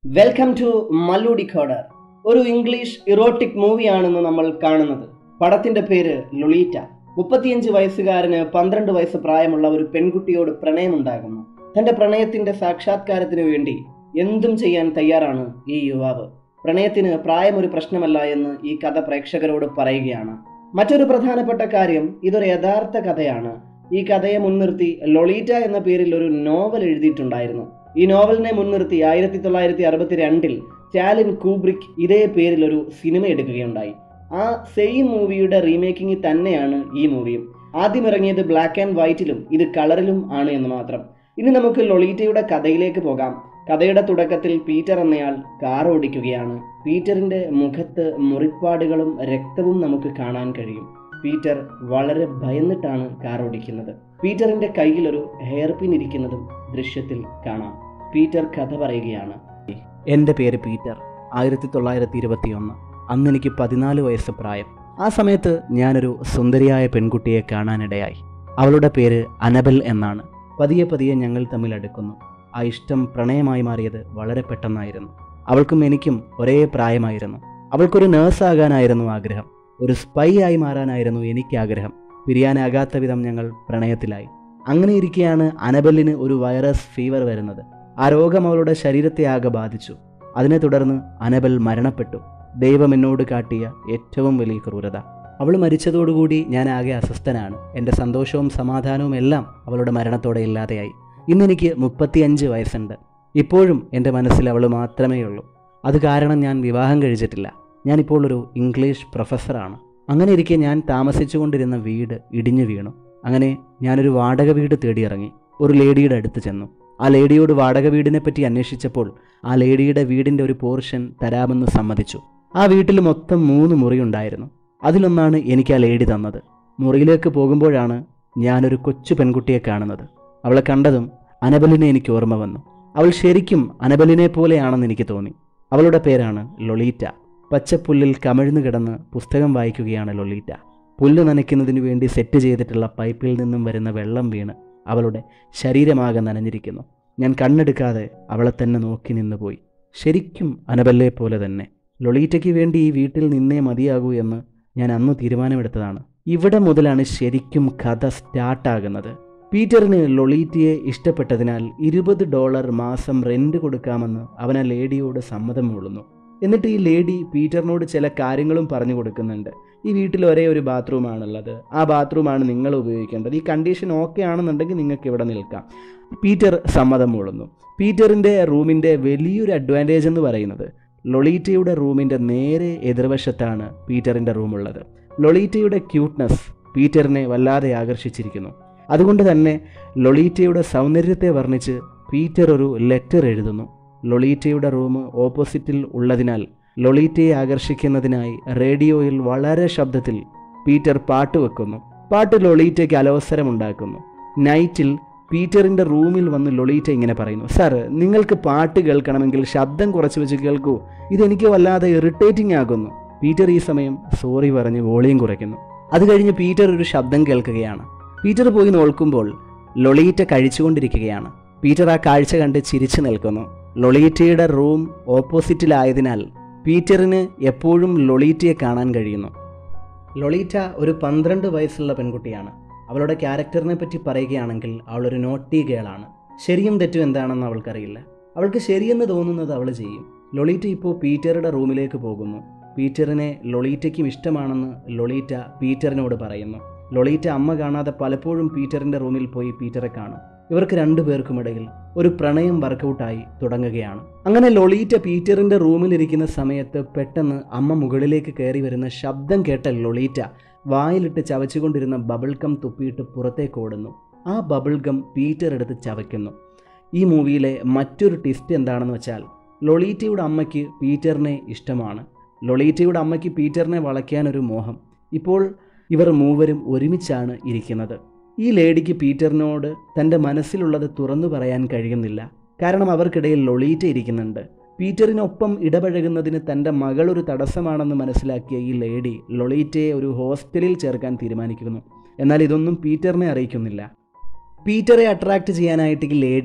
welcome to Mallu ഡിക്കോഡർ ഒരു English erotic മൂവിയാണെന്ന് നമ്മൾ കാണുന്നത് പടത്തിന്റെ പേര് ലൊളീറ്റ മുപ്പത്തിയഞ്ച് വയസ്സുകാരന് പന്ത്രണ്ട് വയസ്സ് പ്രായമുള്ള ഒരു പെൺകുട്ടിയോട് പ്രണയമുണ്ടാകുന്നു തന്റെ പ്രണയത്തിന്റെ സാക്ഷാത്കാരത്തിന് വേണ്ടി എന്തും ചെയ്യാൻ തയ്യാറാണ് ഈ യുവാവ് പ്രണയത്തിന് പ്രായം ഒരു പ്രശ്നമല്ല എന്ന് ഈ കഥ പ്രേക്ഷകരോട് പറയുകയാണ് മറ്റൊരു പ്രധാനപ്പെട്ട കാര്യം ഇതൊരു യഥാർത്ഥ കഥയാണ് ഈ കഥയെ മുൻനിർത്തി ലൊളീറ്റ എന്ന പേരിൽ ഒരു നോവൽ എഴുതിയിട്ടുണ്ടായിരുന്നു ഈ നോവലിനെ മുൻനിർത്തി ആയിരത്തി തൊള്ളായിരത്തി അറുപത്തി രണ്ടിൽ ചാലിൻ കൂബ്രിക് ഇതേ പേരിൽ ഒരു സിനിമ എടുക്കുകയുണ്ടായി ആ സെയിം മൂവിയുടെ റീമേക്കിംഗ് തന്നെയാണ് ഈ മൂവിയും ആദ്യം ഇറങ്ങിയത് ബ്ലാക്ക് ആൻഡ് വൈറ്റിലും ഇത് കളറിലും ആണ് എന്ന് മാത്രം ഇനി നമുക്ക് ലൊളീറ്റയുടെ കഥയിലേക്ക് പോകാം കഥയുടെ തുടക്കത്തിൽ പീറ്റർ എന്നയാൾ കാർ ഓടിക്കുകയാണ് പീറ്ററിന്റെ മുഖത്ത് മുറിപ്പാടുകളും രക്തവും നമുക്ക് കാണാൻ കഴിയും പീറ്റർ വളരെ ഭയന്നിട്ടാണ് കാർ ഓടിക്കുന്നത് പീറ്ററിന്റെ കയ്യിൽ ഒരു ഹെയർ പിൻ ഇരിക്കുന്നതും ദൃശ്യത്തിൽ കാണാം പീറ്റർ കഥ പറയുകയാണ് എൻ്റെ പേര് പീറ്റർ ആയിരത്തി തൊള്ളായിരത്തി ഇരുപത്തിയൊന്ന് അന്ന് എനിക്ക് പതിനാല് വയസ്സ് പ്രായം ആ സമയത്ത് ഞാനൊരു സുന്ദരിയായ പെൺകുട്ടിയെ കാണാനിടയായി അവളുടെ പേര് അനബൽ എന്നാണ് പതിയെ പതിയെ ഞങ്ങൾ തമ്മിൽ അടുക്കുന്നു ആ ഇഷ്ടം പ്രണയമായി മാറിയത് വളരെ പെട്ടെന്നായിരുന്നു അവൾക്കും എനിക്കും ഒരേ പ്രായമായിരുന്നു അവൾക്കൊരു നേഴ്സാകാനായിരുന്നു ആഗ്രഹം ഒരു സ്പൈ ആയി മാറാനായിരുന്നു എനിക്ക് ആഗ്രഹം പിരിയാനാകാത്ത വിധം ഞങ്ങൾ പ്രണയത്തിലായി അങ്ങനെ ഇരിക്കെയാണ് അനബലിന് ഒരു വൈറസ് ഫീവർ വരുന്നത് ആ രോഗം അവളുടെ ശരീരത്തെ ആകെ ബാധിച്ചു അതിനെ തുടർന്ന് അനബൽ മരണപ്പെട്ടു ദൈവം എന്നോട് കാട്ടിയ ഏറ്റവും വലിയ ക്രൂരത അവൾ മരിച്ചതോടുകൂടി ഞാൻ ആകെ അസ്വസ്ഥനാണ് എൻ്റെ സന്തോഷവും സമാധാനവും എല്ലാം അവളുടെ മരണത്തോടെ ഇല്ലാതെയായി ഇന്നെനിക്ക് മുപ്പത്തിയഞ്ച് വയസ്സുണ്ട് ഇപ്പോഴും എൻ്റെ മനസ്സിൽ അവൾ മാത്രമേ ഉള്ളൂ അത് കാരണം ഞാൻ വിവാഹം കഴിച്ചിട്ടില്ല ഞാനിപ്പോൾ ഒരു ഇംഗ്ലീഷ് പ്രൊഫസറാണ് അങ്ങനെ ഇരിക്കെ ഞാൻ താമസിച്ചുകൊണ്ടിരുന്ന വീട് ഇടിഞ്ഞു വീണു അങ്ങനെ ഞാനൊരു വാടക വീട് തേടിയിറങ്ങി ഒരു ലേഡിയുടെ അടുത്ത് ചെന്നു ആ ലേഡിയോട് വാടക വീടിനെ പറ്റി അന്വേഷിച്ചപ്പോൾ ആ ലേഡിയുടെ വീടിൻ്റെ ഒരു പോർഷൻ തരാമെന്ന് സമ്മതിച്ചു ആ വീട്ടിൽ മൊത്തം മൂന്ന് മുറി ഉണ്ടായിരുന്നു അതിലൊന്നാണ് എനിക്ക് ആ ലേഡി തന്നത് മുറിയിലേക്ക് പോകുമ്പോഴാണ് ഞാനൊരു കൊച്ചു പെൺകുട്ടിയെ കാണുന്നത് അവളെ കണ്ടതും അനബലിനെ എനിക്ക് ഓർമ്മ വന്നു അവൾ ശരിക്കും അനബലിനെ പോലെയാണെന്ന് എനിക്ക് തോന്നി അവളുടെ പേരാണ് ലൊളീറ്റ പച്ചപ്പുല്ലിൽ കമിഴ്ന്നു കിടന്ന് പുസ്തകം വായിക്കുകയാണ് ലൊളീറ്റ പുല്ല് നനയ്ക്കുന്നതിന് വേണ്ടി സെറ്റ് ചെയ്തിട്ടുള്ള പൈപ്പിൽ നിന്നും വരുന്ന വെള്ളം വീണ് അവളുടെ ശരീരമാകെ നനഞ്ഞിരിക്കുന്നു ഞാൻ കണ്ണെടുക്കാതെ അവളെ തന്നെ നോക്കി നിന്നുപോയി ശരിക്കും അനബല്ലെ പോലെ തന്നെ ലൊളീറ്റയ്ക്ക് വേണ്ടി ഈ വീട്ടിൽ നിന്നേ മതിയാകൂ എന്ന് ഞാൻ അന്ന് തീരുമാനമെടുത്തതാണ് ഇവിടെ മുതലാണ് ശരിക്കും കഥ സ്റ്റാർട്ടാകുന്നത് പീറ്ററിന് ലൊളീറ്റയെ ഇഷ്ടപ്പെട്ടതിനാൽ ഇരുപത് ഡോളർ മാസം റെന്റ് കൊടുക്കാമെന്ന് അവൻ ആ ലേഡിയോട് സമ്മതം മൂളുന്നു എന്നിട്ട് ഈ ലേഡി പീറ്ററിനോട് ചില കാര്യങ്ങളും പറഞ്ഞു കൊടുക്കുന്നുണ്ട് ഈ വീട്ടിൽ ഒരേ ഒരു ബാത്റൂമാണുള്ളത് ആ ബാത്റൂമാണ് നിങ്ങൾ ഉപയോഗിക്കേണ്ടത് ഈ കണ്ടീഷൻ ഓക്കെ ആണെന്നുണ്ടെങ്കിൽ നിങ്ങൾക്ക് ഇവിടെ നിൽക്കാം പീറ്റർ സമ്മതം മൂളുന്നു പീറ്ററിൻ്റെ റൂമിൻ്റെ വലിയൊരു അഡ്വാൻറ്റേജ് എന്ന് പറയുന്നത് ലൊളീറ്റയുടെ റൂമിൻ്റെ നേരെ എതിർവശത്താണ് പീറ്ററിൻ്റെ റൂമുള്ളത് ലൊളീറ്റയുടെ ക്യൂട്ട്നെസ് പീറ്ററിനെ വല്ലാതെ ആകർഷിച്ചിരിക്കുന്നു അതുകൊണ്ട് തന്നെ ലൊളീറ്റയുടെ സൗന്ദര്യത്തെ വർണ്ണിച്ച് പീറ്റർ ഒരു ലെറ്റർ എഴുതുന്നു ലൊളീറ്റയുടെ റൂം ഓപ്പോസിറ്റിൽ ഉള്ളതിനാൽ ലൊളീറ്റയെ ആകർഷിക്കുന്നതിനായി റേഡിയോയിൽ വളരെ ശബ്ദത്തിൽ പീറ്റർ പാട്ട് വെക്കുന്നു പാട്ട് ലൊളീറ്റയ്ക്ക് അലോസരമുണ്ടാക്കുന്നു നൈറ്റിൽ പീറ്ററിൻ്റെ റൂമിൽ വന്ന് ലൊളീറ്റ ഇങ്ങനെ പറയുന്നു സാർ നിങ്ങൾക്ക് പാട്ട് കേൾക്കണമെങ്കിൽ ശബ്ദം കുറച്ച് വെച്ച് കേൾക്കൂ ഇതെനിക്ക് വല്ലാതെ ഇറിറ്റേറ്റിംഗ് ആകുന്നു പീറ്റർ ഈ സമയം സോറി പറഞ്ഞ് വോളിയം കുറയ്ക്കുന്നു അത് കഴിഞ്ഞ് പീറ്റർ ഒരു ശബ്ദം കേൾക്കുകയാണ് പീറ്റർ പോയി നോക്കുമ്പോൾ ലൊളീറ്റ കഴിച്ചുകൊണ്ടിരിക്കുകയാണ് പീറ്റർ ആ കാഴ്ച കണ്ട് ചിരിച്ചു നിൽക്കുന്നു ലൊളീറ്റയുടെ റൂം ഓപ്പോസിറ്റിലായതിനാൽ പീറ്ററിന് എപ്പോഴും ലൊളീറ്റയെ കാണാൻ കഴിയുന്നു ലൊളീറ്റ ഒരു പന്ത്രണ്ട് വയസ്സുള്ള പെൺകുട്ടിയാണ് അവളുടെ ക്യാരക്ടറിനെ പറ്റി പറയുകയാണെങ്കിൽ അവളൊരു നോട്ടി ഗേളാണ് ശരിയും തെറ്റും എന്താണെന്ന് അവൾക്കറിയില്ല അവൾക്ക് ശരിയെന്ന് തോന്നുന്നത് അവൾ ചെയ്യും ലൊളീറ്റ ഇപ്പോൾ പീറ്ററുടെ റൂമിലേക്ക് പോകുന്നു പീറ്ററിനെ ലൊളീറ്റയ്ക്കും ഇഷ്ടമാണെന്ന് ലൊളീറ്റ പീറ്ററിനോട് പറയുന്നു ലൊളീറ്റ അമ്മ കാണാതെ പലപ്പോഴും പീറ്ററിൻ്റെ റൂമിൽ പോയി പീറ്ററെ കാണും ഇവർക്ക് രണ്ടു പേർക്കുമിടയിൽ ഒരു പ്രണയം വർക്കൗട്ടായി തുടങ്ങുകയാണ് അങ്ങനെ ലൊളീറ്റ പീറ്ററിൻ്റെ റൂമിലിരിക്കുന്ന സമയത്ത് പെട്ടെന്ന് അമ്മ മുകളിലേക്ക് കയറി വരുന്ന ശബ്ദം കേട്ട ലൊളീറ്റ വായിലിട്ട് ചവച്ചുകൊണ്ടിരുന്ന ബബിൾ ഗം തുപ്പിയിട്ട് പുറത്തേക്ക് ഓടുന്നു ആ ബബിൾ ഗം പീറ്റർ എടുത്ത് ചവയ്ക്കുന്നു ഈ മൂവിയിലെ മറ്റൊരു ട്വിസ്റ്റ് എന്താണെന്ന് വെച്ചാൽ ലൊളീറ്റയുടെ അമ്മയ്ക്ക് പീറ്ററിനെ ഇഷ്ടമാണ് ലൊളീറ്റയുടെ അമ്മയ്ക്ക് പീറ്ററിനെ വളയ്ക്കാൻ ഒരു മോഹം ഇപ്പോൾ ഇവർ മൂവരും ഒരുമിച്ചാണ് ഇരിക്കുന്നത് ഈ ലേഡിക്ക് പീറ്ററിനോട് തൻ്റെ മനസ്സിലുള്ളത് തുറന്നു പറയാൻ കഴിയുന്നില്ല കാരണം അവർക്കിടയിൽ ലൊളീറ്റ ഇരിക്കുന്നുണ്ട് പീറ്ററിനൊപ്പം ഇടപഴകുന്നതിന് തൻ്റെ മകളൊരു തടസ്സമാണെന്ന് മനസ്സിലാക്കിയ ഈ ലേഡി ലൊളീറ്റയെ ഒരു ഹോസ്റ്റലിൽ ചേർക്കാൻ തീരുമാനിക്കുന്നു എന്നാൽ ഇതൊന്നും പീറ്ററിനെ അറിയിക്കുന്നില്ല പീറ്ററെ അട്രാക്റ്റ് ചെയ്യാനായിട്ട് ഈ ലേഡി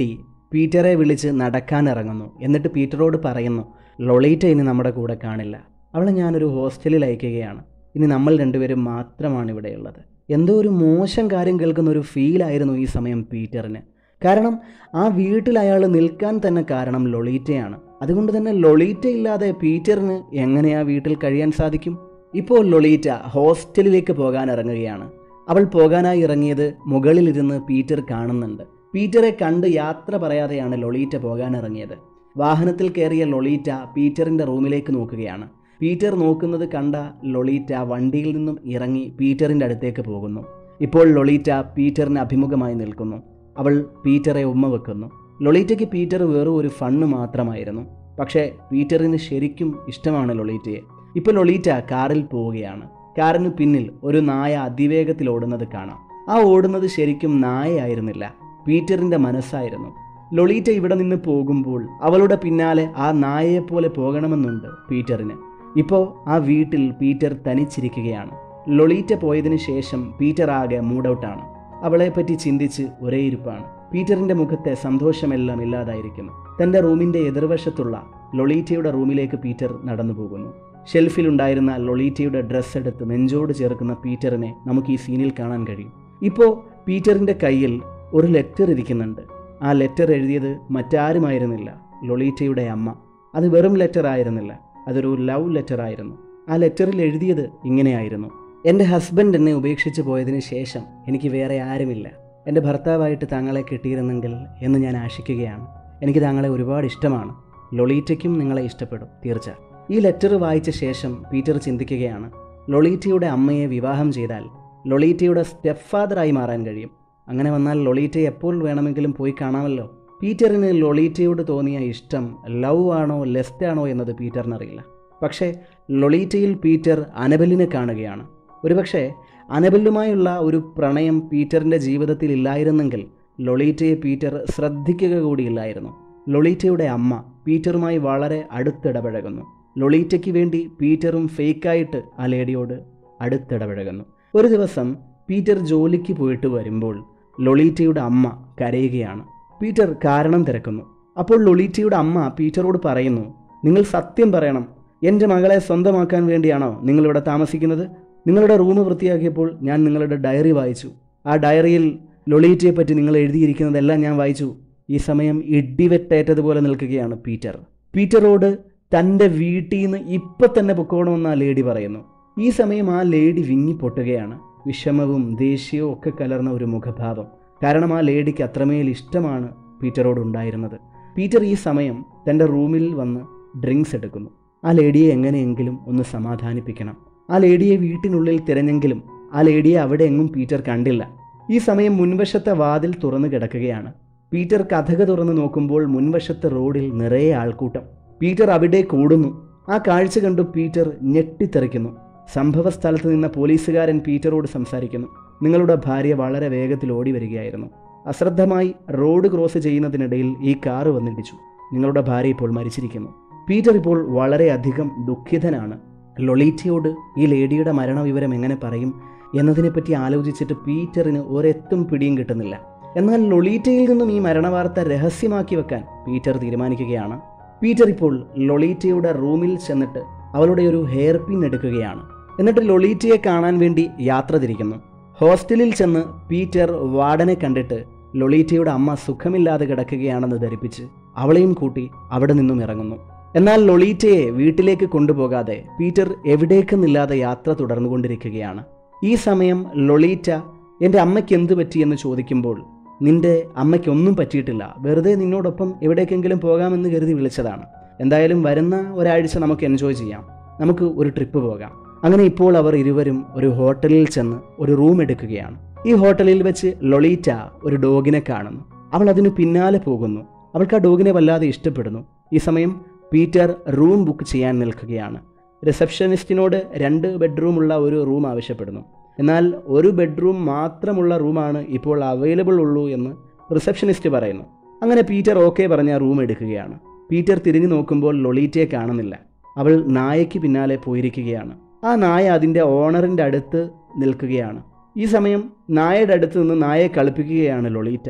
പീറ്ററെ വിളിച്ച് നടക്കാൻ ഇറങ്ങുന്നു എന്നിട്ട് പീറ്ററോട് പറയുന്നു ലൊളീറ്റ ഇനി നമ്മുടെ കൂടെ കാണില്ല അവളെ ഞാനൊരു ഹോസ്റ്റലിൽ അയക്കുകയാണ് ഇനി നമ്മൾ രണ്ടുപേരും മാത്രമാണ് ഇവിടെയുള്ളത് എന്തോ ഒരു മോശം കാര്യം കേൾക്കുന്ന ഒരു ഫീലായിരുന്നു ഈ സമയം പീറ്ററിന് കാരണം ആ വീട്ടിൽ അയാൾ നിൽക്കാൻ തന്നെ കാരണം ലൊളീറ്റയാണ് അതുകൊണ്ട് തന്നെ ലൊളീറ്റ ഇല്ലാതെ പീറ്ററിന് എങ്ങനെ ആ വീട്ടിൽ കഴിയാൻ സാധിക്കും ഇപ്പോൾ ലൊളീറ്റ ഹോസ്റ്റലിലേക്ക് പോകാൻ ഇറങ്ങുകയാണ് അവൾ പോകാനായി ഇറങ്ങിയത് മുകളിലിരുന്ന് പീറ്റർ കാണുന്നുണ്ട് പീറ്ററെ കണ്ട് യാത്ര പറയാതെയാണ് ലൊളീറ്റ പോകാൻ ഇറങ്ങിയത് വാഹനത്തിൽ കയറിയ ലൊളീറ്റ പീറ്ററിൻ്റെ റൂമിലേക്ക് നോക്കുകയാണ് പീറ്റർ നോക്കുന്നത് കണ്ട ലൊളീറ്റ വണ്ടിയിൽ നിന്നും ഇറങ്ങി പീറ്ററിൻ്റെ അടുത്തേക്ക് പോകുന്നു ഇപ്പോൾ ലൊളീറ്റ പീറ്ററിന് അഭിമുഖമായി നിൽക്കുന്നു അവൾ പീറ്ററെ ഉമ്മ വെക്കുന്നു ലൊളീറ്റയ്ക്ക് പീറ്റർ വെറും ഒരു ഫണ്ണ് മാത്രമായിരുന്നു പക്ഷേ പീറ്ററിന് ശരിക്കും ഇഷ്ടമാണ് ലൊളീറ്റയെ ഇപ്പോൾ ലൊളീറ്റ കാറിൽ പോവുകയാണ് കാറിന് പിന്നിൽ ഒരു നായ അതിവേഗത്തിൽ ഓടുന്നത് കാണാം ആ ഓടുന്നത് ശരിക്കും നായയായിരുന്നില്ല പീറ്ററിൻ്റെ മനസ്സായിരുന്നു ലൊളീറ്റ ഇവിടെ നിന്ന് പോകുമ്പോൾ അവളുടെ പിന്നാലെ ആ നായയെപ്പോലെ പോകണമെന്നുണ്ട് പീറ്ററിന് ഇപ്പോൾ ആ വീട്ടിൽ പീറ്റർ തനിച്ചിരിക്കുകയാണ് ലൊളീറ്റ പോയതിനു ശേഷം പീറ്റർ ആകെ മൂഡൌട്ടാണ് അവളെപ്പറ്റി ചിന്തിച്ച് ഒരേ ഇരിപ്പാണ് പീറ്ററിന്റെ മുഖത്തെ സന്തോഷമെല്ലാം ഇല്ലാതായിരിക്കുന്നു തന്റെ റൂമിന്റെ എതിർവശത്തുള്ള ലൊളീറ്റയുടെ റൂമിലേക്ക് പീറ്റർ നടന്നു പോകുന്നു ഷെൽഫിലുണ്ടായിരുന്ന ലൊളീറ്റയുടെ ഡ്രസ്സ് എടുത്ത് നെഞ്ചോട് ചേർക്കുന്ന പീറ്ററിനെ നമുക്ക് ഈ സീനിൽ കാണാൻ കഴിയും ഇപ്പോൾ പീറ്ററിന്റെ കയ്യിൽ ഒരു ലെറ്റർ ഇരിക്കുന്നുണ്ട് ആ ലെറ്റർ എഴുതിയത് മറ്റാരുമായിരുന്നില്ല ലൊളീറ്റയുടെ അമ്മ അത് വെറും ലെറ്റർ ആയിരുന്നില്ല അതൊരു ലവ് ലെറ്റർ ആയിരുന്നു ആ ലെറ്ററിൽ എഴുതിയത് ഇങ്ങനെയായിരുന്നു എൻ്റെ ഹസ്ബൻഡ് എന്നെ ഉപേക്ഷിച്ച് പോയതിന് ശേഷം എനിക്ക് വേറെ ആരുമില്ല എൻ്റെ ഭർത്താവായിട്ട് താങ്കളെ കിട്ടിയിരുന്നെങ്കിൽ എന്ന് ഞാൻ ആശിക്കുകയാണ് എനിക്ക് താങ്കളെ ഒരുപാട് ഇഷ്ടമാണ് ലൊളീറ്റയ്ക്കും നിങ്ങളെ ഇഷ്ടപ്പെടും തീർച്ച ഈ ലെറ്റർ വായിച്ച ശേഷം പീറ്റർ ചിന്തിക്കുകയാണ് ലൊളീറ്റയുടെ അമ്മയെ വിവാഹം ചെയ്താൽ ലൊളീറ്റയുടെ സ്റ്റെപ്പ് ഫാദറായി മാറാൻ കഴിയും അങ്ങനെ വന്നാൽ ലൊളീറ്റയെ എപ്പോൾ വേണമെങ്കിലും പോയി കാണാമല്ലോ പീറ്ററിന് ലൊളീറ്റയോട് തോന്നിയ ഇഷ്ടം ലവ് ആണോ ലെസ്റ്റ് ആണോ എന്നത് പീറ്ററിനറിയില്ല പക്ഷേ ലൊളീറ്റയിൽ പീറ്റർ അനബലിനെ കാണുകയാണ് ഒരുപക്ഷെ അനബലുമായുള്ള ഒരു പ്രണയം പീറ്ററിൻ്റെ ജീവിതത്തിൽ ഇല്ലായിരുന്നെങ്കിൽ ലൊളീറ്റയെ പീറ്റർ ശ്രദ്ധിക്കുക കൂടിയില്ലായിരുന്നു ലൊളീറ്റയുടെ അമ്മ പീറ്ററുമായി വളരെ അടുത്തിടപഴകുന്നു ലൊളീറ്റയ്ക്ക് വേണ്ടി പീറ്ററും ഫേക്കായിട്ട് ആ ലേഡിയോട് അടുത്തിടപഴകുന്നു ഒരു ദിവസം പീറ്റർ ജോലിക്ക് പോയിട്ട് വരുമ്പോൾ ലൊളീറ്റയുടെ അമ്മ കരയുകയാണ് പീറ്റർ കാരണം തിരക്കുന്നു അപ്പോൾ ലൊളീറ്റയുടെ അമ്മ പീറ്ററോട് പറയുന്നു നിങ്ങൾ സത്യം പറയണം എൻ്റെ മകളെ സ്വന്തമാക്കാൻ വേണ്ടിയാണോ നിങ്ങളിവിടെ താമസിക്കുന്നത് നിങ്ങളുടെ റൂം വൃത്തിയാക്കിയപ്പോൾ ഞാൻ നിങ്ങളുടെ ഡയറി വായിച്ചു ആ ഡയറിയിൽ ലൊളീറ്റയെ പറ്റി നിങ്ങൾ എഴുതിയിരിക്കുന്നതെല്ലാം ഞാൻ വായിച്ചു ഈ സമയം ഇടിവെട്ടേറ്റതുപോലെ നിൽക്കുകയാണ് പീറ്റർ പീറ്ററോട് തൻ്റെ വീട്ടിൽ നിന്ന് ഇപ്പം തന്നെ പൊക്കോണമെന്ന് ആ ലേഡി പറയുന്നു ഈ സമയം ആ ലേഡി വിങ്ങി പൊട്ടുകയാണ് വിഷമവും ദേഷ്യവും ഒക്കെ കലർന്ന ഒരു മുഖഭാവം കാരണം ആ ലേഡിക്ക് അത്രമേൽ ഇഷ്ടമാണ് പീറ്ററോട് ഉണ്ടായിരുന്നത് പീറ്റർ ഈ സമയം തൻ്റെ റൂമിൽ വന്ന് ഡ്രിങ്ക്സ് എടുക്കുന്നു ആ ലേഡിയെ എങ്ങനെയെങ്കിലും ഒന്ന് സമാധാനിപ്പിക്കണം ആ ലേഡിയെ വീട്ടിനുള്ളിൽ തിരഞ്ഞെങ്കിലും ആ ലേഡിയെ അവിടെ എങ്ങും പീറ്റർ കണ്ടില്ല ഈ സമയം മുൻവശത്തെ വാതിൽ തുറന്നു കിടക്കുകയാണ് പീറ്റർ കഥക തുറന്നു നോക്കുമ്പോൾ മുൻവശത്തെ റോഡിൽ നിറയെ ആൾക്കൂട്ടം പീറ്റർ അവിടെ കൂടുന്നു ആ കാഴ്ച കണ്ടു പീറ്റർ ഞെട്ടിത്തെറിക്കുന്നു സംഭവ സ്ഥലത്ത് നിന്ന പോലീസുകാരൻ പീറ്ററോട് സംസാരിക്കുന്നു നിങ്ങളുടെ ഭാര്യ വളരെ വേഗത്തിൽ ഓടി വരികയായിരുന്നു അശ്രദ്ധമായി റോഡ് ക്രോസ് ചെയ്യുന്നതിനിടയിൽ ഈ കാറ് വന്നിടിച്ചു നിങ്ങളുടെ ഭാര്യ ഇപ്പോൾ മരിച്ചിരിക്കുന്നു പീറ്റർ ഇപ്പോൾ വളരെയധികം ദുഃഖിതനാണ് ലൊളീറ്റയോട് ഈ ലേഡിയുടെ മരണവിവരം എങ്ങനെ പറയും എന്നതിനെപ്പറ്റി ആലോചിച്ചിട്ട് പീറ്ററിന് ഒരെത്തും പിടിയും കിട്ടുന്നില്ല എന്നാൽ ലൊളീറ്റയിൽ നിന്നും ഈ മരണവാർത്ത രഹസ്യമാക്കി വെക്കാൻ പീറ്റർ തീരുമാനിക്കുകയാണ് പീറ്റർ ഇപ്പോൾ ലൊളീറ്റയുടെ റൂമിൽ ചെന്നിട്ട് അവളുടെ ഒരു ഹെയർ പിൻ എടുക്കുകയാണ് എന്നിട്ട് ലൊളീറ്റയെ കാണാൻ വേണ്ടി യാത്ര തിരിക്കുന്നു ഹോസ്റ്റലിൽ ചെന്ന് പീറ്റർ വാർഡനെ കണ്ടിട്ട് ലൊളീറ്റയുടെ അമ്മ സുഖമില്ലാതെ കിടക്കുകയാണെന്ന് ധരിപ്പിച്ച് അവളെയും കൂട്ടി അവിടെ നിന്നും ഇറങ്ങുന്നു എന്നാൽ ലൊളീറ്റയെ വീട്ടിലേക്ക് കൊണ്ടുപോകാതെ പീറ്റർ എവിടേക്കെന്നില്ലാതെ യാത്ര തുടർന്നുകൊണ്ടിരിക്കുകയാണ് ഈ സമയം ലൊളീറ്റ എൻ്റെ അമ്മയ്ക്ക് എന്ത് പറ്റിയെന്ന് ചോദിക്കുമ്പോൾ നിന്റെ അമ്മയ്ക്കൊന്നും പറ്റിയിട്ടില്ല വെറുതെ നിന്നോടൊപ്പം എവിടേക്കെങ്കിലും പോകാമെന്ന് കരുതി വിളിച്ചതാണ് എന്തായാലും വരുന്ന ഒരാഴ്ച നമുക്ക് എൻജോയ് ചെയ്യാം നമുക്ക് ഒരു ട്രിപ്പ് പോകാം അങ്ങനെ ഇപ്പോൾ അവർ ഇരുവരും ഒരു ഹോട്ടലിൽ ചെന്ന് ഒരു റൂം എടുക്കുകയാണ് ഈ ഹോട്ടലിൽ വെച്ച് ലൊളീറ്റ ഒരു ഡോഗിനെ കാണുന്നു അവൾ അതിനു പിന്നാലെ പോകുന്നു അവൾക്ക് ആ ഡോഗിനെ വല്ലാതെ ഇഷ്ടപ്പെടുന്നു ഈ സമയം പീറ്റർ റൂം ബുക്ക് ചെയ്യാൻ നിൽക്കുകയാണ് റിസപ്ഷനിസ്റ്റിനോട് രണ്ട് ബെഡ്റൂമുള്ള ഒരു റൂം ആവശ്യപ്പെടുന്നു എന്നാൽ ഒരു ബെഡ്റൂം മാത്രമുള്ള റൂമാണ് ഇപ്പോൾ അവൈലബിൾ ഉള്ളൂ എന്ന് റിസപ്ഷനിസ്റ്റ് പറയുന്നു അങ്ങനെ പീറ്റർ ഓക്കെ പറഞ്ഞ റൂം എടുക്കുകയാണ് പീറ്റർ തിരിഞ്ഞു നോക്കുമ്പോൾ ലൊളീറ്റയെ കാണുന്നില്ല അവൾ നായയ്ക്ക് പിന്നാലെ പോയിരിക്കുകയാണ് ആ നായ അതിൻ്റെ ഓണറിൻ്റെ അടുത്ത് നിൽക്കുകയാണ് ഈ സമയം നായയുടെ അടുത്ത് നിന്ന് നായയെ കളിപ്പിക്കുകയാണ് ലൊളീറ്റ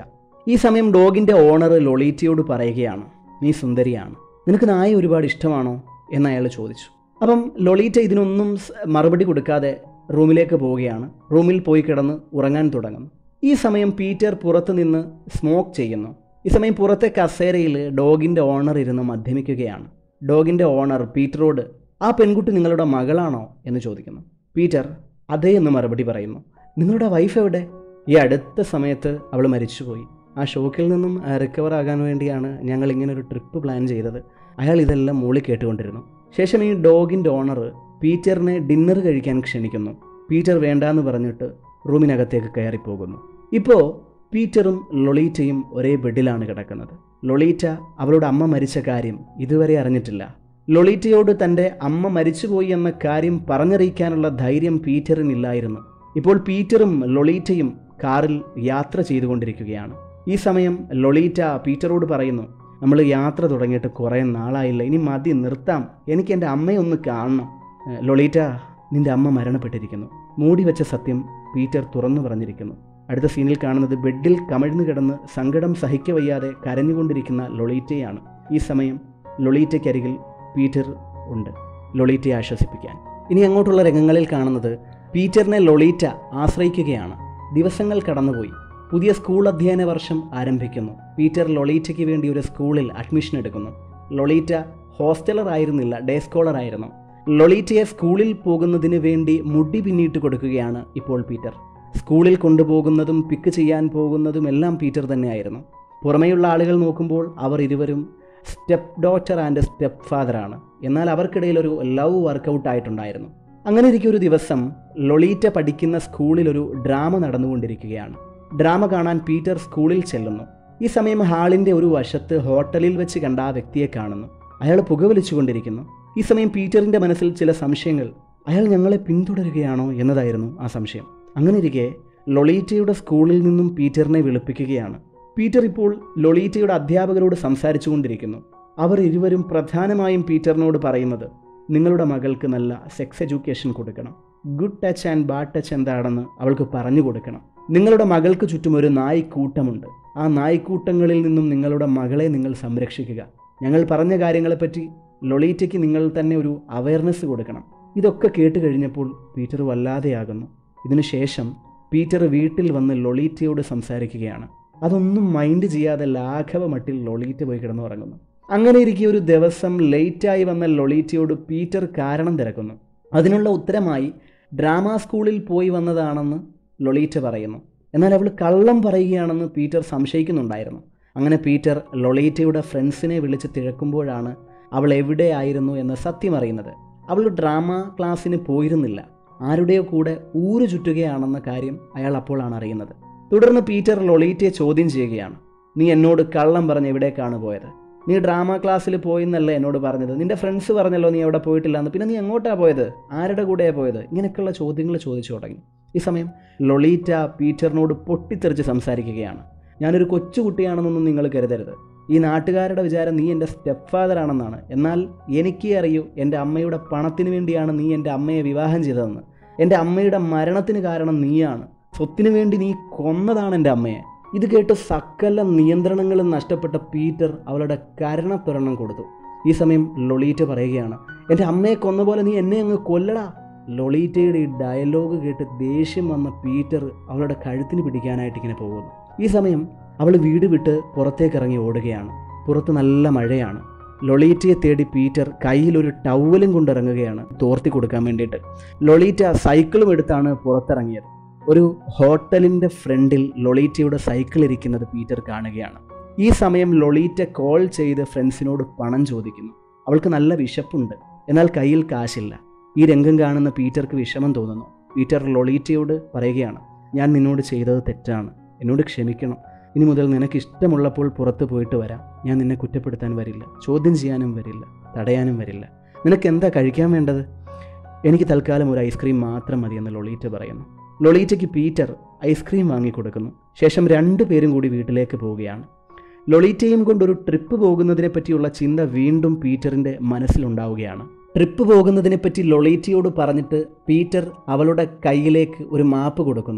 ഈ സമയം ഡോഗിൻ്റെ ഓണർ ലൊളീറ്റയോട് പറയുകയാണ് നീ സുന്ദരിയാണ് നിനക്ക് നായ ഒരുപാട് ഇഷ്ടമാണോ എന്ന് അയാൾ ചോദിച്ചു അപ്പം ലൊളീറ്റ ഇതിനൊന്നും സ് മറുപടി കൊടുക്കാതെ റൂമിലേക്ക് പോവുകയാണ് റൂമിൽ പോയി കിടന്ന് ഉറങ്ങാൻ തുടങ്ങുന്നു ഈ സമയം പീറ്റർ പുറത്ത് നിന്ന് സ്മോക്ക് ചെയ്യുന്നു ഈ സമയം പുറത്തെ കസേരയിൽ ഡോഗിൻ്റെ ഓണർ ഇരുന്ന് മദ്യമിക്കുകയാണ് ഡോഗിൻ്റെ ഓണർ പീറ്ററോട് ആ പെൺകുട്ടി നിങ്ങളുടെ മകളാണോ എന്ന് ചോദിക്കുന്നു പീറ്റർ അതേ എന്ന് മറുപടി പറയുന്നു നിങ്ങളുടെ വൈഫ് എവിടെ ഈ അടുത്ത സമയത്ത് അവൾ മരിച്ചുപോയി ആ ഷോക്കിൽ നിന്നും റിക്കവർ ആകാൻ വേണ്ടിയാണ് ഞങ്ങൾ ഇങ്ങനെ ഒരു ട്രിപ്പ് പ്ലാൻ ചെയ്തത് അയാൾ ഇതെല്ലാം മൂളി കേട്ടുകൊണ്ടിരുന്നു ശേഷം ഈ ഡോഗിൻ്റെ ഓണർ പീറ്ററിനെ ഡിന്നർ കഴിക്കാൻ ക്ഷണിക്കുന്നു പീറ്റർ വേണ്ടാന്ന് പറഞ്ഞിട്ട് റൂമിനകത്തേക്ക് കയറിപ്പോകുന്നു ഇപ്പോൾ പീറ്ററും ലൊളീറ്റയും ഒരേ ബെഡിലാണ് കിടക്കുന്നത് ലൊളീറ്റ അവളുടെ അമ്മ മരിച്ച കാര്യം ഇതുവരെ അറിഞ്ഞിട്ടില്ല ലൊളീറ്റയോട് തൻ്റെ അമ്മ മരിച്ചുപോയി എന്ന കാര്യം പറഞ്ഞറിയിക്കാനുള്ള ധൈര്യം പീറ്ററിനില്ലായിരുന്നു ഇപ്പോൾ പീറ്ററും ലൊളീറ്റയും കാറിൽ യാത്ര ചെയ്തുകൊണ്ടിരിക്കുകയാണ് ഈ സമയം ലൊളീറ്റ പീറ്ററോട് പറയുന്നു നമ്മൾ യാത്ര തുടങ്ങിയിട്ട് കുറേ നാളായില്ല ഇനി മതി നിർത്താം എനിക്ക് എൻ്റെ അമ്മയെ ഒന്ന് കാണണം ഏഹ്, ലൊളീറ്റ നിന്റെ അമ്മ മരണപ്പെട്ടിരിക്കുന്നു മൂടി വെച്ച സത്യം പീറ്റർ തുറന്നു പറഞ്ഞിരിക്കുന്നു അടുത്ത സീനിൽ കാണുന്നത് ബെഡിൽ കമിഴ്ന്നു കിടന്ന് സങ്കടം സഹിക്കവയ്യാതെ കരഞ്ഞുകൊണ്ടിരിക്കുന്ന ലൊളീറ്റയാണ് ഈ സമയം ലൊളീറ്റയ്ക്കരികിൽ പീറ്റർ ഉണ്ട് ലൊളീറ്റയെ ആശ്വസിപ്പിക്കാൻ ഇനി അങ്ങോട്ടുള്ള രംഗങ്ങളിൽ കാണുന്നത് പീറ്ററിനെ ലൊളീറ്റ ആശ്രയിക്കുകയാണ് ദിവസങ്ങൾ കടന്നുപോയി പുതിയ സ്കൂൾ അധ്യയന വർഷം ആരംഭിക്കുന്നു പീറ്റർ ലൊളീറ്റയ്ക്ക് വേണ്ടി ഒരു സ്കൂളിൽ അഡ്മിഷൻ എടുക്കുന്നു ലൊളീറ്റ ഹോസ്റ്റലർ ആയിരുന്നില്ല ഡേ സ്കോളർ ആയിരുന്നു ലൊളീറ്റയെ സ്കൂളിൽ പോകുന്നതിന് വേണ്ടി മുടി പിന്നിട്ട് കൊടുക്കുകയാണ് ഇപ്പോൾ പീറ്റർ സ്കൂളിൽ കൊണ്ടുപോകുന്നതും പിക്ക് ചെയ്യാൻ പോകുന്നതും എല്ലാം പീറ്റർ തന്നെയായിരുന്നു പുറമേയുള്ള ആളുകൾ നോക്കുമ്പോൾ അവർ ഇരുവരും സ്റ്റെപ്പ് ഡോട്ടർ ആൻഡ് സ്റ്റെപ്പ് ഫാദറാണ് എന്നാൽ അവർക്കിടയിൽ ഒരു ലവ് വർക്കൗട്ട് ആയിട്ടുണ്ടായിരുന്നു അങ്ങനെ ഇരിക്കെ ഒരു ദിവസം ലൊളീറ്റ പഠിക്കുന്ന സ്കൂളിൽ ഒരു ഡ്രാമ നടന്നുകൊണ്ടിരിക്കുകയാണ് ഡ്രാമ കാണാൻ പീറ്റർ സ്കൂളിൽ ചെല്ലുന്നു ഈ സമയം ഹാളിൻ്റെ ഒരു വശത്ത് ഹോട്ടലിൽ വെച്ച് കണ്ട ആ വ്യക്തിയെ കാണുന്നു അയാൾ പുകവലിച്ചുകൊണ്ടിരിക്കുന്നു ഈ സമയം പീറ്ററിൻ്റെ മനസ്സിൽ ചില സംശയങ്ങൾ അയാൾ ഞങ്ങളെ പിന്തുടരുകയാണോ എന്നതായിരുന്നു ആ സംശയം അങ്ങനെ ഇരിക്കെ ലൊളീറ്റയുടെ സ്കൂളിൽ നിന്നും പീറ്ററിനെ വിളിപ്പിക്കുകയാണ് പീറ്റർ ഇപ്പോൾ ലൊളീറ്റയുടെ അധ്യാപകരോട് സംസാരിച്ചു കൊണ്ടിരിക്കുന്നു അവർ ഇരുവരും പ്രധാനമായും പീറ്ററിനോട് പറയുന്നത് നിങ്ങളുടെ മകൾക്ക് നല്ല സെക്സ് എഡ്യൂക്കേഷൻ കൊടുക്കണം good touch and bad touch എന്താണെന്ന് അവൾക്ക് പറഞ്ഞു കൊടുക്കണം നിങ്ങളുടെ മകൾക്ക് ചുറ്റും ഒരു നായ്ക്കൂട്ടമുണ്ട് ആ നായ്ക്കൂട്ടങ്ങളിൽ നിന്നും നിങ്ങളുടെ മകളെ നിങ്ങൾ സംരക്ഷിക്കുക ഞങ്ങൾ പറഞ്ഞ കാര്യങ്ങളെപ്പറ്റി ലൊളീറ്റയ്ക്ക് നിങ്ങൾ തന്നെ ഒരു അവയർനെസ് കൊടുക്കണം ഇതൊക്കെ കേട്ട് കഴിഞ്ഞപ്പോൾ പീറ്റർ വല്ലാതെയാകുന്നു ഇതിനുശേഷം പീറ്റർ വീട്ടിൽ വന്ന് ലൊളീറ്റയോട് സംസാരിക്കുകയാണ് അതൊന്നും മൈൻഡ് ചെയ്യാതെ ലാഘവ മട്ടിൽ ലൊളീറ്റ പോയി കിടന്നുറങ്ങുന്നു അങ്ങനെ ഇരിക്കെ ഒരു ദിവസം ലേറ്റായി വന്ന ലൊളീറ്റയോട് പീറ്റർ കാരണം തിരക്കുന്നു അതിനുള്ള ഉത്തരമായി ഡ്രാമ സ്കൂളിൽ പോയി വന്നതാണെന്ന് ലൊളീറ്റ പറയുന്നു എന്നാൽ അവൾ കള്ളം പറയുകയാണെന്ന് പീറ്റർ സംശയിക്കുന്നുണ്ടായിരുന്നു അങ്ങനെ പീറ്റർ ലൊളീറ്റയുടെ ഫ്രണ്ട്സിനെ വിളിച്ച് തിഴക്കുമ്പോഴാണ് അവൾ എവിടെയായിരുന്നു എന്ന് സത്യം അറിയുന്നത് അവൾ ഡ്രാമ ക്ലാസ്സിന് പോയിരുന്നില്ല ആരുടെയോ കൂടെ ഊരു ചുറ്റുകയാണെന്ന കാര്യം അയാൾ അപ്പോഴാണ് അറിയുന്നത് തുടർന്ന് പീറ്റർ ലൊളീറ്റയെ ചോദ്യം ചെയ്യുകയാണ് നീ എന്നോട് കള്ളം പറഞ്ഞ് എവിടേക്കാണ് പോയത് നീ ഡ്രാമ ക്ലാസ്സിൽ പോയിന്നല്ലേ എന്നോട് പറഞ്ഞത് നിന്റെ ഫ്രണ്ട്സ് പറഞ്ഞല്ലോ നീ അവിടെ പോയിട്ടില്ല എന്ന് പിന്നെ നീ എങ്ങോട്ടാണ് പോയത് ആരുടെ കൂടെയാണ് പോയത് ഇങ്ങനെയൊക്കെയുള്ള ചോദ്യങ്ങൾ ചോദിച്ചു തുടങ്ങി ഈ സമയം ലൊളീറ്റ പീറ്ററിനോട് പൊട്ടിത്തെറിച്ച് സംസാരിക്കുകയാണ് ഞാനൊരു കൊച്ചുകുട്ടിയാണെന്നൊന്നും നിങ്ങൾ കരുതരുത് ഈ നാട്ടുകാരുടെ വിചാരം നീ എൻ്റെ സ്റ്റെപ്പ് ഫാദർ ആണെന്നാണ് എന്നാൽ എനിക്ക് അറിയൂ എൻ്റെ അമ്മയുടെ പണത്തിന് വേണ്ടിയാണ് നീ എൻ്റെ അമ്മയെ വിവാഹം ചെയ്തതെന്ന് എൻ്റെ അമ്മയുടെ മരണത്തിന് കാരണം നീയാണ് സ്വത്തിനു വേണ്ടി നീ കൊന്നതാണ് എൻ്റെ അമ്മയെ ഇത് കേട്ട് സകല നിയന്ത്രണങ്ങളും നഷ്ടപ്പെട്ട പീറ്റർ അവളുടെ കരണത്തൊരെണ്ണം കൊടുത്തു ഈ സമയം ലൊളീറ്റ പറയുകയാണ് എൻ്റെ അമ്മയെ കൊന്ന പോലെ നീ എന്നെ അങ്ങ് കൊല്ലടാ ലൊളീറ്റയുടെ ഈ ഡയലോഗ് കേട്ട് ദേഷ്യം വന്ന പീറ്റർ അവളുടെ കഴുത്തിന് പിടിക്കാനായിട്ട് ഇങ്ങനെ പോകുന്നു ഈ സമയം അവൾ വീട് വിട്ട് പുറത്തേക്ക് ഇറങ്ങി ഓടുകയാണ് പുറത്ത് നല്ല മഴയാണ് ലൊളീറ്റയെ തേടി പീറ്റർ കയ്യിലൊരു ടവലും കൊണ്ടിറങ്ങുകയാണ് തോർത്തി കൊടുക്കാൻ വേണ്ടിയിട്ട് ലൊളീറ്റ സൈക്കിളും എടുത്താണ് പുറത്തിറങ്ങിയത് ഒരു ഹോട്ടലിൻ്റെ ഫ്രണ്ടിൽ ലൊളീറ്റയുടെ സൈക്കിൾ ഇരിക്കുന്നത് പീറ്റർ കാണുകയാണ് ഈ സമയം ലൊളീറ്റ കോൾ ചെയ്ത് ഫ്രണ്ട്സിനോട് പണം ചോദിക്കുന്നു അവൾക്ക് നല്ല വിശപ്പുണ്ട് എന്നാൽ കയ്യിൽ കാശില്ല ഈ രംഗം കാണുന്ന പീറ്റർക്ക് വിഷമം തോന്നുന്നു പീറ്റർ ലൊളീറ്റയോട് പറയുകയാണ് ഞാൻ നിന്നോട് ചെയ്തത് തെറ്റാണ് എന്നോട് ക്ഷമിക്കണം ഇനി മുതൽ നിനക്ക് ഇഷ്ടമുള്ളപ്പോൾ പുറത്ത് പോയിട്ട് വരാം ഞാൻ നിന്നെ കുറ്റപ്പെടുത്താൻ വരില്ല ചോദ്യം ചെയ്യാനും വരില്ല തടയാനും വരില്ല നിനക്ക് എന്താ കഴിക്കാൻ വേണ്ടത് എനിക്ക് തൽക്കാലം ഒരു ഐസ്ക്രീം മാത്രം മതിയെന്ന് ലൊളീറ്റ പറയുന്നു ലൊളീറ്റയ്ക്ക് പീറ്റർ ഐസ്ക്രീം വാങ്ങിക്കൊടുക്കുന്നു ശേഷം രണ്ടു പേരും കൂടി വീട്ടിലേക്ക് പോവുകയാണ് ലൊളീറ്റയും കൊണ്ടൊരു ട്രിപ്പ് പോകുന്നതിനെ പറ്റിയുള്ള ചിന്ത വീണ്ടും പീറ്ററിൻ്റെ മനസ്സിലുണ്ടാവുകയാണ് ട്രിപ്പ് പോകുന്നതിനെപ്പറ്റി ലൊളീറ്റയോട് പറഞ്ഞിട്ട് പീറ്റർ അവളുടെ കയ്യിലേക്ക് ഒരു മാപ്പ് കൊടുക്കുന്നു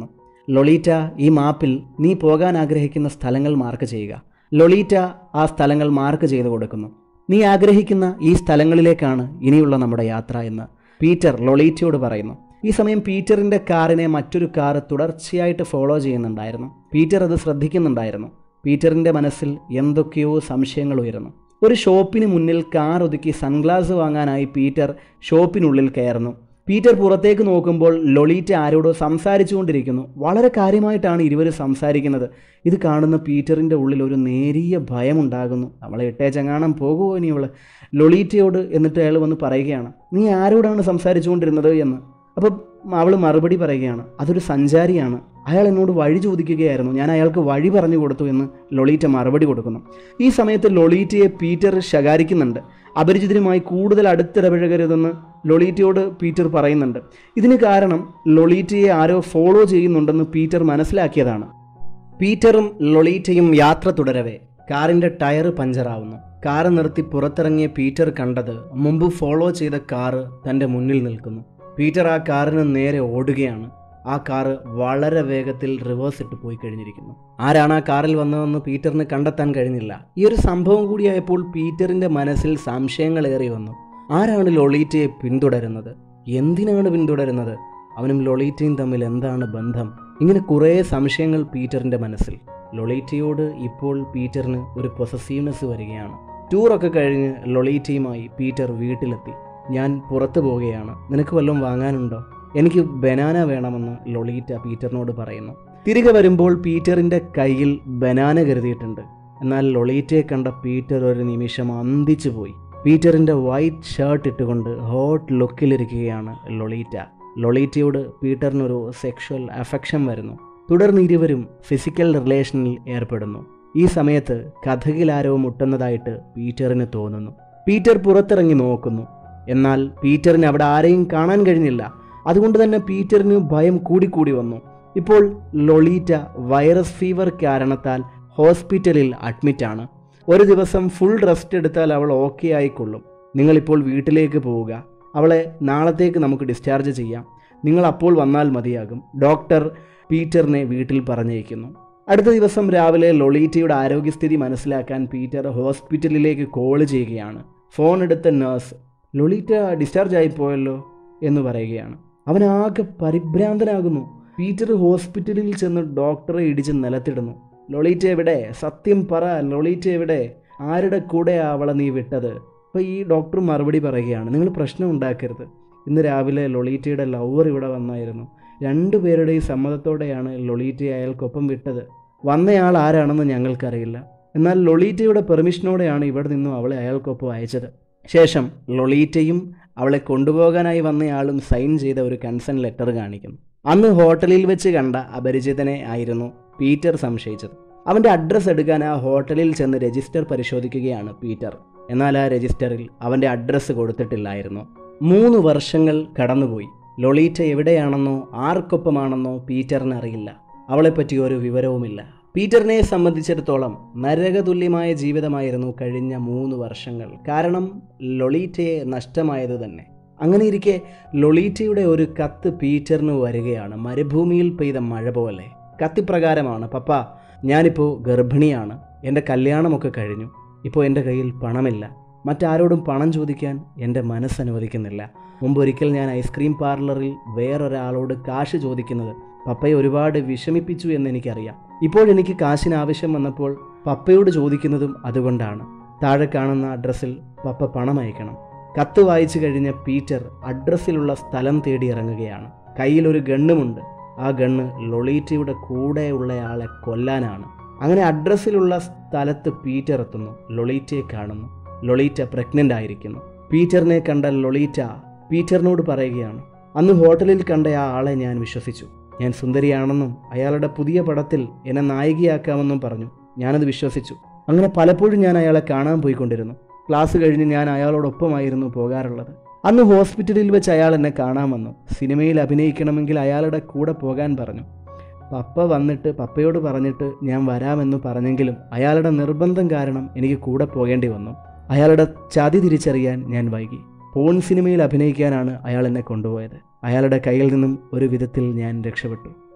ലൊളീറ്റ ഈ മാപ്പിൽ നീ പോകാൻ ആഗ്രഹിക്കുന്ന സ്ഥലങ്ങൾ മാർക്ക് ചെയ്യുക ലൊളീറ്റ ആ സ്ഥലങ്ങൾ മാർക്ക് ചെയ്ത് കൊടുക്കുന്നു നീ ആഗ്രഹിക്കുന്ന ഈ സ്ഥലങ്ങളിലേക്കാണ് ഇനിയുള്ള നമ്മുടെ യാത്ര എന്ന് പീറ്റർ ലൊളീറ്റയോട് പറയുന്നു ഈ സമയം പീറ്ററിൻ്റെ കാറിനെ മറ്റൊരു കാർ തുടർച്ചയായിട്ട് ഫോളോ ചെയ്യുന്നുണ്ടായിരുന്നു പീറ്റർ അത് ശ്രദ്ധിക്കുന്നുണ്ടായിരുന്നു പീറ്ററിൻ്റെ മനസ്സിൽ എന്തൊക്കെയോ സംശയങ്ങൾ ഉയരുന്നു ഒരു ഷോപ്പിന് മുന്നിൽ കാർ ഒതുക്കി സൺഗ്ലാസ് വാങ്ങാനായി പീറ്റർ ഷോപ്പിനുള്ളിൽ കയറുന്നു പീറ്റർ പുറത്തേക്ക് നോക്കുമ്പോൾ ലൊളീറ്റ ആരോടോ സംസാരിച്ചുകൊണ്ടിരിക്കുന്നു വളരെ കാര്യമായിട്ടാണ് ഇരുവരും സംസാരിക്കുന്നത് ഇത് കാണുന്ന പീറ്ററിൻ്റെ ഉള്ളിൽ ഒരു നേരിയ ഭയമുണ്ടാകുന്നു അവളെ ഇട്ടേച്ചെങ്ങാണം പോകുമോ ഇനി അവൾ ലൊളീറ്റയോട് എന്നിട്ട് അയാൾ വന്ന് പറയുകയാണ് നീ ആരോടാണ് സംസാരിച്ചുകൊണ്ടിരുന്നത് എന്ന് അപ്പോൾ അവൾ മറുപടി പറയുകയാണ് അതൊരു സഞ്ചാരിയാണ് അയാൾ എന്നോട് വഴി ചോദിക്കുകയായിരുന്നു ഞാൻ അയാൾക്ക് വഴി പറഞ്ഞു കൊടുത്തു എന്ന് ലൊളീറ്റ മറുപടി കൊടുക്കുന്നു ഈ സമയത്ത് ലൊളീറ്റയെ പീറ്റർ ശകാരിക്കുന്നുണ്ട് അപരിചിതരുമായി കൂടുതൽ അടുത്തിടപഴകരുതെന്ന് ലൊളീറ്റയോട് പീറ്റർ പറയുന്നുണ്ട് ഇതിന് കാരണം ലൊളീറ്റയെ ആരോ ഫോളോ ചെയ്യുന്നുണ്ടെന്ന് പീറ്റർ മനസ്സിലാക്കിയതാണ് പീറ്ററും ലൊളീറ്റയും യാത്ര തുടരവേ കാറിൻ്റെ ടയർ പഞ്ചറാവുന്നു കാറ് നിർത്തി പുറത്തിറങ്ങിയ പീറ്റർ കണ്ടത് മുമ്പ് ഫോളോ ചെയ്ത കാറ് തൻ്റെ മുന്നിൽ നിൽക്കുന്നു പീറ്റർ ആ കാറിന് നേരെ ഓടുകയാണ് ആ കാറ് വളരെ വേഗത്തിൽ റിവേഴ്സ് ഇട്ട് പോയി കഴിഞ്ഞിരിക്കുന്നു ആരാണ് ആ കാറിൽ വന്നതെന്ന് പീറ്ററിന് കണ്ടെത്താൻ കഴിഞ്ഞില്ല ഈ ഒരു സംഭവം കൂടിയായപ്പോൾ പീറ്ററിൻ്റെ മനസ്സിൽ സംശയങ്ങൾ ഏറി വന്നു ആരാണ് ലൊളീറ്റയെ പിന്തുടരുന്നത് എന്തിനാണ് പിന്തുടരുന്നത് അവനും ലൊളീറ്റയും തമ്മിൽ എന്താണ് ബന്ധം ഇങ്ങനെ കുറേ സംശയങ്ങൾ പീറ്ററിൻ്റെ മനസ്സിൽ ലൊളീറ്റയോട് ഇപ്പോൾ പീറ്ററിന് ഒരു പൊസസീവ്നെസ് വരികയാണ് ടൂറൊക്കെ കഴിഞ്ഞ് ലൊളീറ്റയുമായി പീറ്റർ വീട്ടിലെത്തി ഞാൻ പുറത്തു പോവുകയാണ് നിനക്ക് വല്ലതും വാങ്ങാനുണ്ടോ എനിക്ക് ബനാന വേണമെന്ന് ലൊളീറ്റ പീറ്ററിനോട് പറയുന്നു തിരികെ വരുമ്പോൾ പീറ്ററിൻ്റെ കയ്യിൽ ബനാന കരുതിയിട്ടുണ്ട് എന്നാൽ ലൊളീറ്റയെ കണ്ട പീറ്റർ ഒരു നിമിഷം അന്തിച്ചു പോയി പീറ്ററിൻ്റെ വൈറ്റ് ഷർട്ട് ഇട്ടുകൊണ്ട് ഹോട്ട് ലുക്കിലിരിക്കുകയാണ് ലൊളീറ്റ ലൊളീറ്റയോട് പീറ്ററിനൊരു സെക്ഷൽ അഫെക്ഷൻ വരുന്നു തുടർന്ന് ഇരുവരും ഫിസിക്കൽ റിലേഷനിൽ ഏർപ്പെടുന്നു ഈ സമയത്ത് കഥകിലാരോ മുട്ടുന്നതായിട്ട് പീറ്ററിന് തോന്നുന്നു പീറ്റർ പുറത്തിറങ്ങി നോക്കുന്നു എന്നാൽ പീറ്ററിന് അവിടെ ആരെയും കാണാൻ കഴിഞ്ഞില്ല അതുകൊണ്ട് തന്നെ പീറ്ററിന് ഭയം കൂടിക്കൂടി വന്നു ഇപ്പോൾ ലൊളീറ്റ വൈറസ് ഫീവർ കാരണത്താൽ ഹോസ്പിറ്റലിൽ അഡ്മിറ്റാണ് ഒരു ദിവസം ഫുൾ റെസ്റ്റ് എടുത്താൽ അവൾ ഓക്കെ ആയിക്കൊള്ളും നിങ്ങളിപ്പോൾ വീട്ടിലേക്ക് പോവുക അവളെ നാളത്തേക്ക് നമുക്ക് ഡിസ്ചാർജ് ചെയ്യാം നിങ്ങൾ അപ്പോൾ വന്നാൽ മതിയാകും ഡോക്ടർ പീറ്ററിനെ വീട്ടിൽ പറഞ്ഞയക്കുന്നു അടുത്ത ദിവസം രാവിലെ ലൊളീറ്റയുടെ ആരോഗ്യസ്ഥിതി മനസ്സിലാക്കാൻ പീറ്റർ ഹോസ്പിറ്റലിലേക്ക് കോൾ ചെയ്യുകയാണ് ഫോൺ എടുത്ത നഴ്സ് ലൊളീറ്റ ഡിസ്ചാർജ് ആയി പോയല്ലോ എന്ന് പറയുകയാണ് അവനാകെ പരിഭ്രാന്തനാകുന്നു പീറ്റർ ഹോസ്പിറ്റലിൽ ചെന്ന് ഡോക്ടറെ ഇടിച്ച് നിലത്തിടുന്നു ലൊളീറ്റ എവിടെ സത്യം പറ ലൊളീറ്റ എവിടെ ആരുടെ കൂടെ അവളെ നീ വിട്ടത് അപ്പോൾ ഈ ഡോക്ടർ മറുപടി പറയുകയാണ് നിങ്ങൾ പ്രശ്നം ഉണ്ടാക്കരുത് ഇന്ന് രാവിലെ ലൊളീറ്റയുടെ ലവർ ഇവിടെ വന്നായിരുന്നു രണ്ടുപേരുടെയും സമ്മതത്തോടെയാണ് ലൊളീറ്റയെ അയാൾക്കൊപ്പം വിട്ടത് വന്നയാൾ ആരാണെന്ന് ഞങ്ങൾക്കറിയില്ല എന്നാൽ ലൊളീറ്റയുടെ പെർമിഷനോടെയാണ് ഇവിടെ നിന്നും അവളെ അയാൾക്കൊപ്പം അയച്ചത് ശേഷം ലൊളീറ്റയും അവളെ കൊണ്ടുപോകാനായി വന്നയാളും സൈൻ ചെയ്ത ഒരു കൺസെൻ ലെറ്റർ കാണിക്കുന്നു അന്ന് ഹോട്ടലിൽ വെച്ച് കണ്ട അപരിചിതനെ ആയിരുന്നു പീറ്റർ സംശയിച്ചത് അവൻ്റെ അഡ്രസ്സ് എടുക്കാൻ ആ ഹോട്ടലിൽ ചെന്ന് രജിസ്റ്റർ പരിശോധിക്കുകയാണ് പീറ്റർ എന്നാൽ ആ രജിസ്റ്ററിൽ അവൻ്റെ അഡ്രസ്സ് കൊടുത്തിട്ടില്ലായിരുന്നു മൂന്ന് വർഷങ്ങൾ കടന്നുപോയി ലൊളീറ്റ എവിടെയാണെന്നോ ആർക്കൊപ്പമാണെന്നോ പീറ്ററിന് അറിയില്ല അവളെപ്പറ്റി ഒരു വിവരവുമില്ല പീറ്ററിനെ സംബന്ധിച്ചിടത്തോളം നരകതുല്യമായ ജീവിതമായിരുന്നു കഴിഞ്ഞ മൂന്ന് വർഷങ്ങൾ കാരണം ലൊളീറ്റയെ നഷ്ടമായത് തന്നെ അങ്ങനെ ഇരിക്കെ ലൊളീറ്റയുടെ ഒരു കത്ത് പീറ്ററിന് വരികയാണ് മരുഭൂമിയിൽ പെയ്ത മഴ പോലെ കത്തിപ്രകാരമാണ് പപ്പ ഞാനിപ്പോൾ ഗർഭിണിയാണ് എൻ്റെ കല്യാണമൊക്കെ കഴിഞ്ഞു ഇപ്പോൾ എൻ്റെ കയ്യിൽ പണമില്ല മറ്റാരോടും പണം ചോദിക്കാൻ എൻ്റെ മനസ്സനുവദിക്കുന്നില്ല മുമ്പൊരിക്കൽ ഞാൻ ഐസ്ക്രീം പാർലറിൽ വേറൊരാളോട് കാശ് ചോദിക്കുന്നത് പപ്പയെ ഒരുപാട് വിഷമിപ്പിച്ചു എന്ന് എനിക്കറിയാം ഇപ്പോൾ എനിക്ക് കാശിന് ആവശ്യം വന്നപ്പോൾ പപ്പയോട് ചോദിക്കുന്നതും അതുകൊണ്ടാണ് താഴെ കാണുന്ന അഡ്രസ്സിൽ പപ്പ പണം അയക്കണം കത്ത് വായിച്ചു കഴിഞ്ഞ പീറ്റർ അഡ്രസ്സിലുള്ള സ്ഥലം തേടി ഇറങ്ങുകയാണ് കയ്യിലൊരു ഗണ്ണുമുണ്ട് ആ ഗണ്ണ് ലൊളീറ്റയുടെ കൂടെയുള്ളയാളെ കൊല്ലാനാണ് അങ്ങനെ അഡ്രസ്സിലുള്ള സ്ഥലത്ത് പീറ്റർ എത്തുന്നു ലൊളീറ്റയെ കാണുന്നു ലൊളീറ്റ പ്രഗ്നൻ്റ് ആയിരിക്കുന്നു പീറ്ററിനെ കണ്ട ലൊളീറ്റ പീറ്ററിനോട് പറയുകയാണ് അന്ന് ഹോട്ടലിൽ കണ്ട ആ ആളെ ഞാൻ വിശ്വസിച്ചു ഞാൻ സുന്ദരിയാണെന്നും അയാളുടെ പുതിയ പടത്തിൽ എന്നെ നായികയാക്കാമെന്നും പറഞ്ഞു ഞാനത് വിശ്വസിച്ചു അങ്ങനെ പലപ്പോഴും ഞാൻ അയാളെ കാണാൻ പോയിക്കൊണ്ടിരുന്നു ക്ലാസ് കഴിഞ്ഞ് ഞാൻ അയാളോടൊപ്പമായിരുന്നു പോകാറുള്ളത് അന്ന് ഹോസ്പിറ്റലിൽ വെച്ച് അയാൾ എന്നെ കാണാൻ വന്നു സിനിമയിൽ അഭിനയിക്കണമെങ്കിൽ അയാളുടെ കൂടെ പോകാൻ പറഞ്ഞു പപ്പ വന്നിട്ട് പപ്പയോട് പറഞ്ഞിട്ട് ഞാൻ വരാമെന്ന് പറഞ്ഞെങ്കിലും അയാളുടെ നിർബന്ധം കാരണം എനിക്ക് കൂടെ പോകേണ്ടി വന്നു അയാളുടെ ചതി തിരിച്ചറിയാൻ ഞാൻ വൈകി പോൺ സിനിമയിൽ അഭിനയിക്കാനാണ് അയാൾ എന്നെ കൊണ്ടുപോയത് അയാളുടെ കയ്യിൽ നിന്നും ഒരു വിധത്തിൽ ഞാൻ രക്ഷപ്പെട്ടു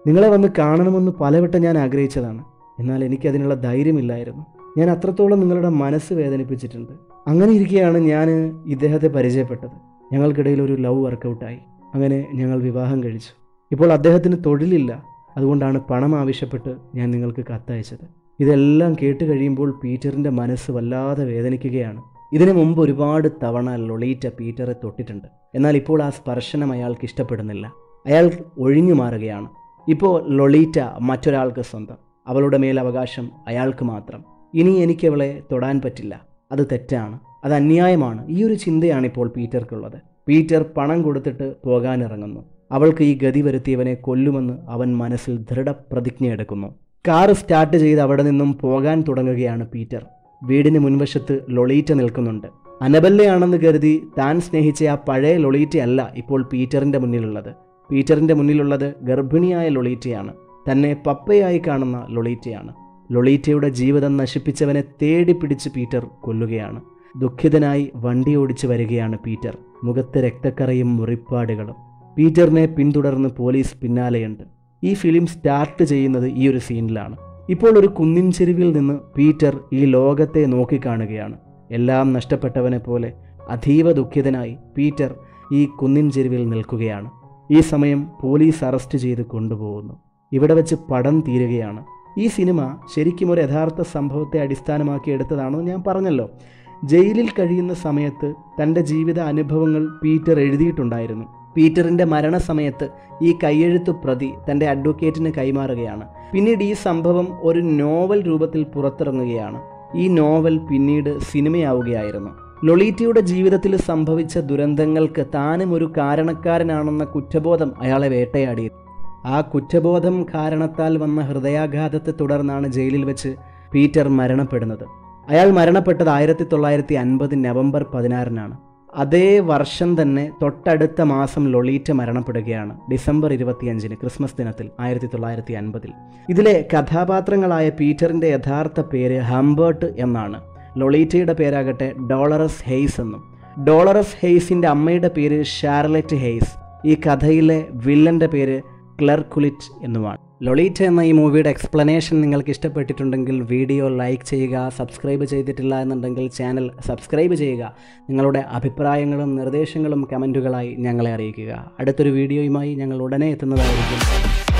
നിങ്ങളെ വന്ന് കാണണമെന്ന് പലവട്ടം ഞാൻ ആഗ്രഹിച്ചതാണ് എന്നാൽ എനിക്കതിനുള്ള ധൈര്യമില്ലായിരുന്നു ഞാൻ അത്രത്തോളം നിങ്ങളുടെ മനസ്സ് വേദനിപ്പിച്ചിട്ടുണ്ട് അങ്ങനെ ഇരിക്കെയാണ് ഞാൻ ഇദ്ദേഹത്തെ പരിചയപ്പെട്ടത് ഞങ്ങൾക്കിടയിൽ ഒരു ലവ് വർക്കൗട്ടായി അങ്ങനെ ഞങ്ങൾ വിവാഹം കഴിച്ചു ഇപ്പോൾ അദ്ദേഹത്തിന് തൊഴിലില്ല അതുകൊണ്ടാണ് പണം ആവശ്യപ്പെട്ട് ഞാൻ നിങ്ങൾക്ക് കത്തയച്ചത് ഇതെല്ലാം കേട്ട് കഴിയുമ്പോൾ പീറ്ററിൻ്റെ മനസ്സ് വല്ലാതെ വേദനിക്കുകയാണ് ഇതിനു മുമ്പ് ഒരുപാട് തവണ ലൊളീറ്റ പീറ്ററെ തൊട്ടിട്ടുണ്ട് എന്നാൽ ഇപ്പോൾ ആ സ്പർശനം അയാൾക്ക് ഇഷ്ടപ്പെടുന്നില്ല അയാൾ ഒഴിഞ്ഞു മാറുകയാണ് ഇപ്പോൾ ലൊളീറ്റ മറ്റൊരാൾക്ക് സ്വന്തം അവളുടെ മേൽ അവകാശം അയാൾക്ക് മാത്രം ഇനി എനിക്ക് അവളെ തൊടാൻ പറ്റില്ല അത് തെറ്റാണ് അത് അന്യായമാണ് ഈ ഒരു ചിന്തയാണ് ഇപ്പോൾ പീറ്റർക്കുള്ളത് പീറ്റർ പണം കൊടുത്തിട്ട് പോകാനിറങ്ങുന്നു അവൾക്ക് ഈ ഗതി വരുത്തിയവനെ കൊല്ലുമെന്ന് അവൻ മനസ്സിൽ ദൃഢപ്രതിജ്ഞ എടുക്കുന്നു കാറ് സ്റ്റാർട്ട് ചെയ്ത് അവിടെ നിന്നും പോകാൻ തുടങ്ങുകയാണ് പീറ്റർ വീടിന് മുൻവശത്ത് ലൊളീറ്റ നിൽക്കുന്നുണ്ട് അനബല്ലയാണെന്ന് കരുതി താൻ സ്നേഹിച്ച ആ പഴയ ലൊളീറ്റയല്ല ഇപ്പോൾ പീറ്ററിൻ്റെ മുന്നിലുള്ളത് പീറ്ററിൻ്റെ മുന്നിലുള്ളത് ഗർഭിണിയായ ലൊളീറ്റയാണ് തന്നെ പപ്പയായി കാണുന്ന ലൊളീറ്റയാണ് ലൊളീറ്റയുടെ ജീവിതം നശിപ്പിച്ചവനെ തേടി പിടിച്ച് പീറ്റർ കൊല്ലുകയാണ് ദുഃഖിതനായി വണ്ടി ഓടിച്ചു വരികയാണ് പീറ്റർ മുഖത്ത് രക്തക്കറയും മുറിപ്പാടുകളും പീറ്ററിനെ പിന്തുടർന്ന് പോലീസ് പിന്നാലെയുണ്ട് ഈ ഫിലിം സ്റ്റാർട്ട് ചെയ്യുന്നത് ഈ ഒരു സീനിലാണ് ഇപ്പോൾ ഒരു കുന്നിൻ ചെരുവിൽ നിന്ന് പീറ്റർ ഈ ലോകത്തെ നോക്കിക്കാണുകയാണ് എല്ലാം നഷ്ടപ്പെട്ടവനെ പോലെ അതീവ ദുഃഖിതനായി പീറ്റർ ഈ കുന്നിൻ ചെരുവിൽ നിൽക്കുകയാണ് ഈ സമയം പോലീസ് അറസ്റ്റ് ചെയ്ത് കൊണ്ടുപോകുന്നു ഇവിടെ വെച്ച് പടം തീരുകയാണ് ഈ സിനിമ ശരിക്കും ഒരു യഥാർത്ഥ സംഭവത്തെ അടിസ്ഥാനമാക്കി എടുത്തതാണെന്ന് ഞാൻ പറഞ്ഞല്ലോ ജയിലിൽ കഴിയുന്ന സമയത്ത് തൻ്റെ ജീവിത അനുഭവങ്ങൾ പീറ്റർ എഴുതിയിട്ടുണ്ടായിരുന്നു പീറ്ററിൻ്റെ മരണസമയത്ത് ഈ കയ്യെഴുത്ത് പ്രതി തൻ്റെ അഡ്വക്കേറ്റിന് കൈമാറുകയാണ് പിന്നീട് ഈ സംഭവം ഒരു നോവൽ രൂപത്തിൽ പുറത്തിറങ്ങുകയാണ് ഈ നോവൽ പിന്നീട് സിനിമയാവുകയായിരുന്നു ലൊളീറ്റയുടെ ജീവിതത്തിൽ സംഭവിച്ച ദുരന്തങ്ങൾക്ക് താനും ഒരു കാരണക്കാരനാണെന്ന കുറ്റബോധം അയാളെ വേട്ടയാടി ആ കുറ്റബോധം കാരണത്താൽ വന്ന ഹൃദയാഘാതത്തെ തുടർന്നാണ് ജയിലിൽ വെച്ച് പീറ്റർ മരണപ്പെടുന്നത് അയാൾ മരണപ്പെട്ടത് ആയിരത്തി തൊള്ളായിരത്തി അൻപത് നവംബർ പതിനാറിനാണ് അതേ വർഷം തന്നെ തൊട്ടടുത്ത മാസം ലൊളീറ്റ മരണപ്പെടുകയാണ് ഡിസംബർ ഇരുപത്തിയഞ്ചിന് ക്രിസ്മസ് ദിനത്തിൽ ആയിരത്തി തൊള്ളായിരത്തി അൻപതിൽ ഇതിലെ കഥാപാത്രങ്ങളായ പീറ്ററിൻ്റെ യഥാർത്ഥ പേര് ഹംബേർട്ട് എന്നാണ് ലൊളീറ്റയുടെ പേരാകട്ടെ ഡോളറസ് ഹെയ്സ് എന്നും ഡോളറസ് ഹെയ്സിൻ്റെ അമ്മയുടെ പേര് ഷാർലറ്റ് ഹെയ്സ് ഈ കഥയിലെ വില്ലൻ്റെ പേര് ക്ലർക്കുലിറ്റ് എന്നുമാണ് ലൊളീറ്റ എന്ന ഈ മൂവിയുടെ എക്സ്പ്ലനേഷൻ നിങ്ങൾക്ക് ഇഷ്ടപ്പെട്ടിട്ടുണ്ടെങ്കിൽ വീഡിയോ ലൈക്ക് ചെയ്യുക സബ്സ്ക്രൈബ് ചെയ്തിട്ടില്ല എന്നുണ്ടെങ്കിൽ ചാനൽ സബ്സ്ക്രൈബ് ചെയ്യുക നിങ്ങളുടെ അഭിപ്രായങ്ങളും നിർദ്ദേശങ്ങളും കമൻറ്റുകളായി ഞങ്ങളെ അറിയിക്കുക അടുത്തൊരു വീഡിയോയുമായി ഞങ്ങൾ ഉടനെ എത്തുന്നതായിരിക്കും